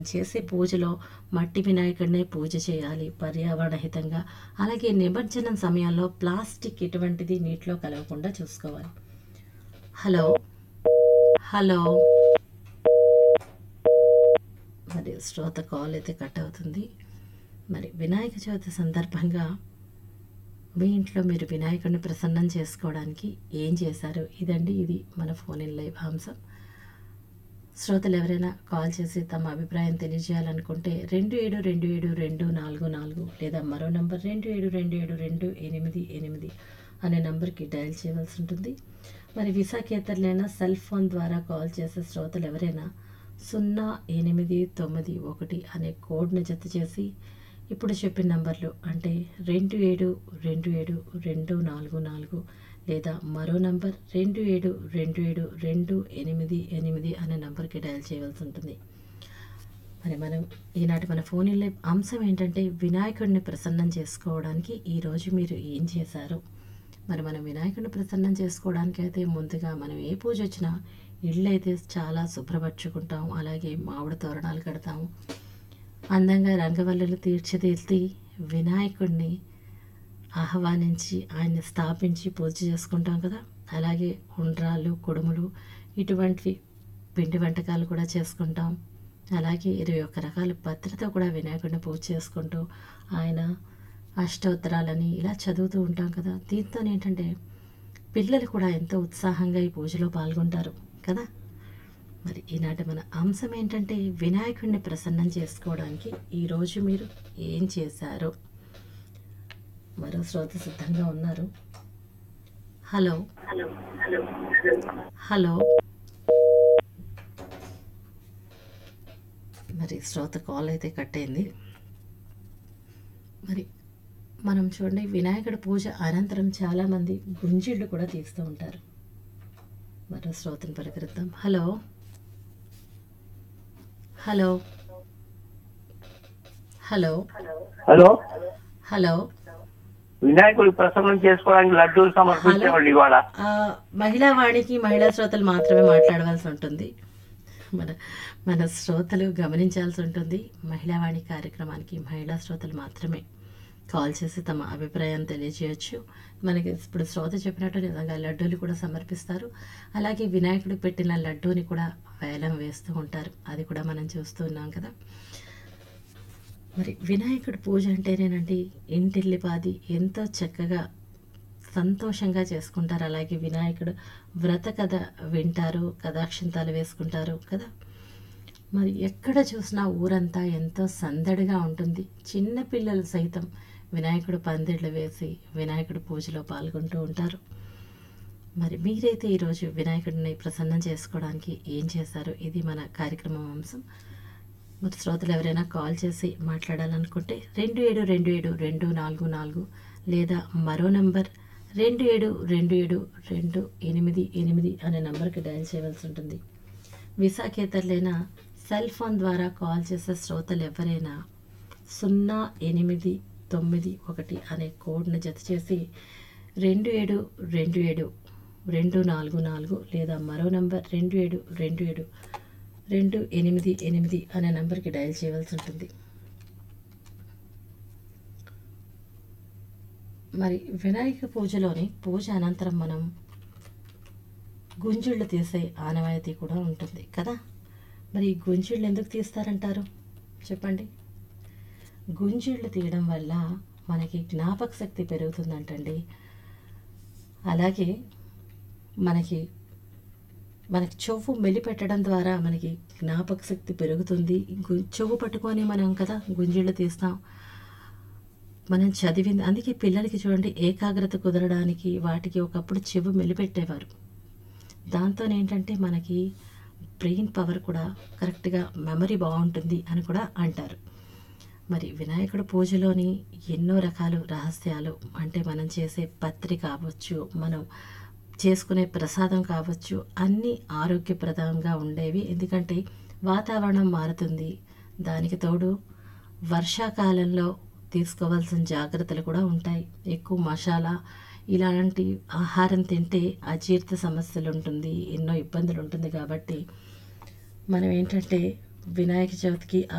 చేసే పూజలో మట్టి వినాయకుడినే పూజ చేయాలి పర్యావరణ హితంగా అలాగే నిమజ్జనం సమయంలో ప్లాస్టిక్ ఎటువంటిది నీటిలో కలవకుండా చూసుకోవాలి హలో హలో మరి శ్రోత కాల్ అయితే కట్ అవుతుంది మరి వినాయక చవితి సందర్భంగా మీ ఇంట్లో మీరు వినాయకుడిని ప్రసన్నం చేసుకోవడానికి ఏం చేశారు ఇదండి ఇది మన ఫోన్ ఇన్ లైవ్ అంశం శ్రోతలు ఎవరైనా కాల్ చేసి తమ అభిప్రాయం తెలియజేయాలనుకుంటే రెండు ఏడు రెండు ఏడు రెండు నాలుగు నాలుగు లేదా మరో నంబర్ రెండు ఏడు రెండు ఏడు రెండు ఎనిమిది ఎనిమిది అనే నంబర్కి డయల్ చేయవలసి ఉంటుంది మరి విశాఖేతరులైనా సెల్ ఫోన్ ద్వారా కాల్ చేసే శ్రోతలు ఎవరైనా సున్నా ఎనిమిది తొమ్మిది ఒకటి అనే కోడ్ను జత చేసి ఇప్పుడు చెప్పిన నంబర్లు అంటే రెండు ఏడు రెండు ఏడు రెండు నాలుగు నాలుగు లేదా మరో నంబర్ రెండు ఏడు రెండు ఏడు రెండు ఎనిమిది ఎనిమిది అనే నంబర్కి డయల్ చేయవలసి ఉంటుంది మరి మనం ఈనాటి మన ఫోన్ ఇల్లే అంశం ఏంటంటే వినాయకుడిని ప్రసన్నం చేసుకోవడానికి ఈరోజు మీరు ఏం చేశారు మరి మనం వినాయకుడిని ప్రసన్నం చేసుకోవడానికి అయితే ముందుగా మనం ఏ పూజ వచ్చినా ఇళ్ళు అయితే చాలా శుభ్రపరచుకుంటాం అలాగే మామిడి తోరణాలు కడతాము అందంగా రంగవల్లులు తీర్చిదిద్ది వినాయకుడిని ఆహ్వానించి ఆయన్ని స్థాపించి పూజ చేసుకుంటాం కదా అలాగే ఉండ్రాళ్ళు కుడుములు ఇటువంటివి పిండి వంటకాలు కూడా చేసుకుంటాం అలాగే ఇరవై ఒక్క రకాల పత్రితో కూడా వినాయకుడిని పూజ చేసుకుంటూ ఆయన అష్టోత్తరాలని ఇలా చదువుతూ ఉంటాం కదా దీంతో ఏంటంటే పిల్లలు కూడా ఎంతో ఉత్సాహంగా ఈ పూజలో పాల్గొంటారు కదా మరి ఈనాటి మన అంశం ఏంటంటే వినాయకుడిని ప్రసన్నం చేసుకోవడానికి ఈరోజు మీరు ఏం చేశారు మరో శ్రోత సిద్ధంగా ఉన్నారు హలో హలో మరి శ్రోత కాల్ అయితే కట్ అయింది మరి మనం చూడండి వినాయకుడి పూజ అనంతరం చాలామంది గుంజిళ్ళు కూడా తీస్తూ ఉంటారు మరో శ్రోతను పలకరిద్దాం hello hello hello hello hello వినాయకుడి ప్రసన్నం చేసుకోవడానికి లడ్డూలు సమర్పించేవాళ్ళు ఇవాళ ఆ, మహిళా వాణికి మహిళా శ్రోతలు మాత్రమే మాట్లాడవలసి ఉంటుంది మన మన శ్రోతలు గమనించాల్సి ఉంటుంది మహిళా వాణి కార్యక్రమానికి మహిళా శ్రోతలు మాత్రమే కాల్ చేసి తమ అభిప్రాయం తెలియజేయచ్చు మనకి ఇప్పుడు శ్రోత చెప్పినట్టు నిజంగా లడ్డూలు కూడా సమర్పిస్తారు అలాగే వినాయకుడు పెట్టిన లడ్డూని కూడా వేలం వేస్తూ ఉంటారు అది కూడా మనం చూస్తూ ఉన్నాం కదా మరి వినాయకుడి పూజ అంటేనేనండి ఇంటిల్లిపాది ఎంతో చక్కగా సంతోషంగా చేసుకుంటారు అలాగే వినాయకుడు వ్రత కథ వింటారు కథాక్షింతాలు వేసుకుంటారు కదా మరి ఎక్కడ చూసినా ఊరంతా ఎంతో సందడిగా ఉంటుంది చిన్న పిల్లలు సైతం వినాయకుడు పందిళ్ళు వేసి వినాయకుడి పూజలో పాల్గొంటూ ఉంటారు మరి మీరైతే ఈరోజు వినాయకుడిని ప్రసన్నం చేసుకోవడానికి ఏం చేశారు ఇది మన కార్యక్రమం అంశం మరి శ్రోతలు ఎవరైనా కాల్ చేసి మాట్లాడాలనుకుంటే రెండు ఏడు రెండు ఏడు రెండు నాలుగు నాలుగు లేదా మరో నంబర్ రెండు ఏడు రెండు ఏడు రెండు ఎనిమిది ఎనిమిది అనే నంబర్కి డయల్ చేయవలసి ఉంటుంది విశాఖేతరులైనా సెల్ ఫోన్ ద్వారా కాల్ చేసే శ్రోతలు ఎవరైనా సున్నా ఎనిమిది తొమ్మిది ఒకటి అనే కోడ్ను జత చేసి రెండు ఏడు రెండు ఏడు రెండు నాలుగు నాలుగు లేదా మరో నంబర్ రెండు ఏడు రెండు ఏడు రెండు ఎనిమిది ఎనిమిది అనే నంబర్కి డయల్ చేయవలసి ఉంటుంది మరి వినాయక పూజలోని పూజ అనంతరం మనం గుంజుళ్ళు తీసే ఆనవాయితీ కూడా ఉంటుంది కదా మరి ఈ గుంజుళ్ళు ఎందుకు తీస్తారంటారు చెప్పండి గుంజుళ్ళు తీయడం వల్ల మనకి జ్ఞాపక శక్తి పెరుగుతుందంటండి అలాగే మనకి మనకి చెవు మెలిపెట్టడం ద్వారా మనకి జ్ఞాపక శక్తి పెరుగుతుంది గు- చెవు పట్టుకొని మనం కదా గుంజిళ్ళు తీస్తాం మనం చదివింది అందుకే పిల్లలకి చూడండి ఏకాగ్రత కుదరడానికి వాటికి ఒకప్పుడు చెవు మెలిపెట్టేవారు దాంతో ఏంటంటే మనకి బ్రెయిన్ పవర్ కూడా కరెక్ట్గా మెమరీ బాగుంటుంది అని కూడా అంటారు మరి వినాయకుడి పూజలోని ఎన్నో రకాలు రహస్యాలు అంటే మనం చేసే పత్రి కావచ్చు మనం చేసుకునే ప్రసాదం కావచ్చు అన్నీ ఆరోగ్యప్రదంగా ఉండేవి ఎందుకంటే వాతావరణం మారుతుంది దానికి తోడు వర్షాకాలంలో తీసుకోవాల్సిన జాగ్రత్తలు కూడా ఉంటాయి ఎక్కువ మసాలా ఇలాంటి ఆహారం తింటే అజీర్తి సమస్యలు ఉంటుంది ఎన్నో ఇబ్బందులు ఉంటుంది కాబట్టి మనం ఏంటంటే వినాయక చవితికి